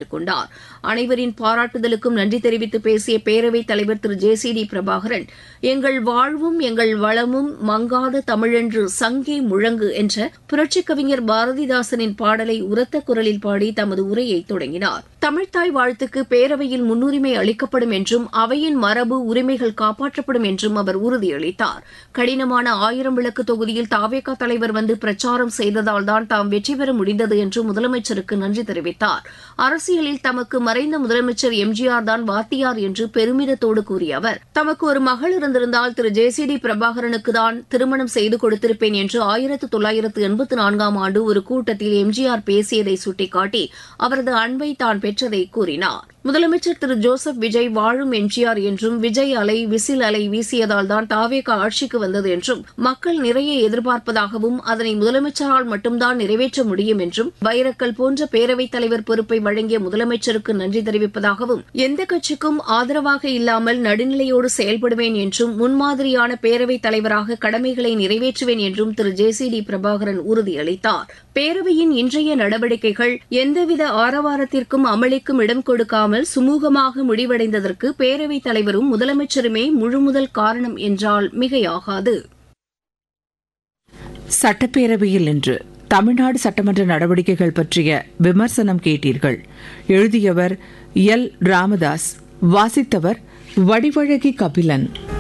கேட்டுக் கொண்டார் அனைவரின் பாராட்டுதலுக்கும் நன்றி தெரிவித்து பேசிய பேரவைத் தலைவர் Thiru J C D Prabhakaran எங்கள் வாழ்வும் எங்கள் வளமும் மங்காத தமிழென்று சங்கே முழங்கு என்ற புரட்சிக் கவிஞர் பாரதிதாசனின் பாடலை உரத்த குரலில் பாடி தமது உரையை தொடங்கினார் தமிழ்த்தாய் வாழ்த்துக்கு பேரவையில் முன்னுரிமை அளிக்கப்படும் என்றும் அவையின் மரபு உரிமைகள் காப்பாற்றப்படும் என்றும் அவர் உறுதியளித்தார் கடினமான ஆயிரம் விளக்கு தொகுதியில் தாவேகா தலைவர் வந்து பிரச்சாரம் செய்ததால் தான் தாம் வெற்றி பெற முடிந்தது என்று முதலமைச்சருக்கு நன்றி தெரிவித்தார் அரசியலில் தமக்கு மறைந்த முதலமைச்சர் எம்ஜிஆர் தான் வாத்தியார் என்று பெருமிதத்தோடு கூறிய அவர் தமக்கு ஒரு மகள் இருந்திருந்தால் திரு ஜே சி டி பிரபாகரனுக்கு தான் திருமணம் செய்து கொடுத்திருப்பேன் என்று ஆயிரத்து தொள்ளாயிரத்து எண்பத்து நான்காம் ஆண்டு ஒரு கூட்டத்தில் எம்ஜிஆர் பேசியதை சுட்டிக்காட்டி அவரது அன்பை தான் பெற்றதை கூறினார் முதலமைச்சர் திரு ஜோசப் விஜய் வாழும் எம்ஜிஆர் என்றும் விஜய் அலை விசில் அலை வீசியதால் தான் தாவேக ஆட்சிக்கு வந்தது என்றும் மக்கள் நிறைய எதிர்பார்ப்பதாகவும் அதனை முதலமைச்சரால் மட்டும்தான் நிறைவேற்ற முடியும் என்றும் வைரக்கல் போன்ற பேரவைத் தலைவர் பொறுப்பை வழங்கிய முதலமைச்சருக்கு நன்றி தெரிவிப்பதாகவும் எந்த கட்சிக்கும் ஆதரவாக இல்லாமல் நடுநிலையோடு செயல்படுவேன் என்றும் முன்மாதிரியான பேரவைத் தலைவராக கடமைகளை நிறைவேற்றுவேன் என்றும் Thiru J C D Prabhakaran உறுதியளித்தார் பேரவையின் இன்றைய நடவடிக்கைகள் எந்தவித ஆரவாரத்திற்கும் அமளிக்கும் இடம் கொடுக்காமல் சுமூகமாக முடிவடைந்ததற்கு பேரவைத் தலைவரும் முதலமைச்சருமே முழுமுதல் காரணம் என்றால் மிகையாகாது சட்டப்பேரவையில் இன்று தமிழ்நாடு சட்டமன்ற நடவடிக்கைகள் பற்றிய விமர்சனம் கேட்டீர்கள் எழுதியவர் எல் ராமதாஸ் வாசித்தவர் வடிவழகி கபிலன்